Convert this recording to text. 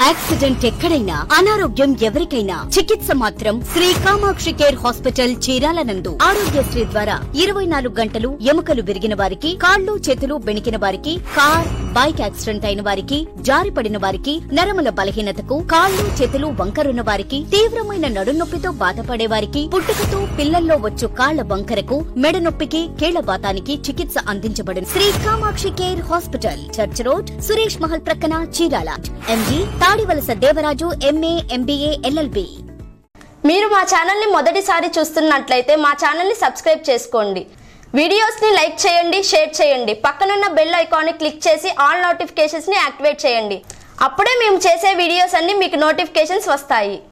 accident ఎక్కడైనా అనారోగ్యం ఎవరికైనా చికిత్స మాత్రం శ్రీ కామాక్షి కేర్ హాస్పిటల్ చీరాల నందు ఆరోగ్యశ్రీ ద్వారా ఇరవై నాలుగు గంటలు ఎముకలు విరిగిన వారికి కాళ్ళు చేతులు బెణికిన వారికి కార్ బైక్ యాక్సిడెంట్ అయిన వారికి జారిపడిన వారికి నరముల బలహీనతకు కాళ్ళు చేతులు వంకరున్న వారికి తీవ్రమైన నడునొప్పితో బాధపడే వారికి పుట్టుకతో పిల్లల్లో వచ్చు కాళ్ల వంకరకు మెడ నొప్పికి కీళ్ల బాతానికి చికిత్స అందించబడును Sri Kamakshi care hospital church road Suresh Mahal ప్రక్కన Chirala M G Tadivalasa Devaraju M A M B A L L B మీరు మా ఛానల్ని మొదటిసారి చూస్తున్నట్లయితే మా ఛానల్ని సబ్స్క్రైబ్ చేసుకోండి వీడియోస్ని లైక్ చేయండి షేర్ చేయండి పక్కనున్న బెల్ ఐకాన్ని క్లిక్ చేసి ఆల్ నోటిఫికేషన్స్ని యాక్టివేట్ చేయండి అప్పుడే మేము చేసే వీడియోస్ అన్ని మీకు నోటిఫికేషన్స్ వస్తాయి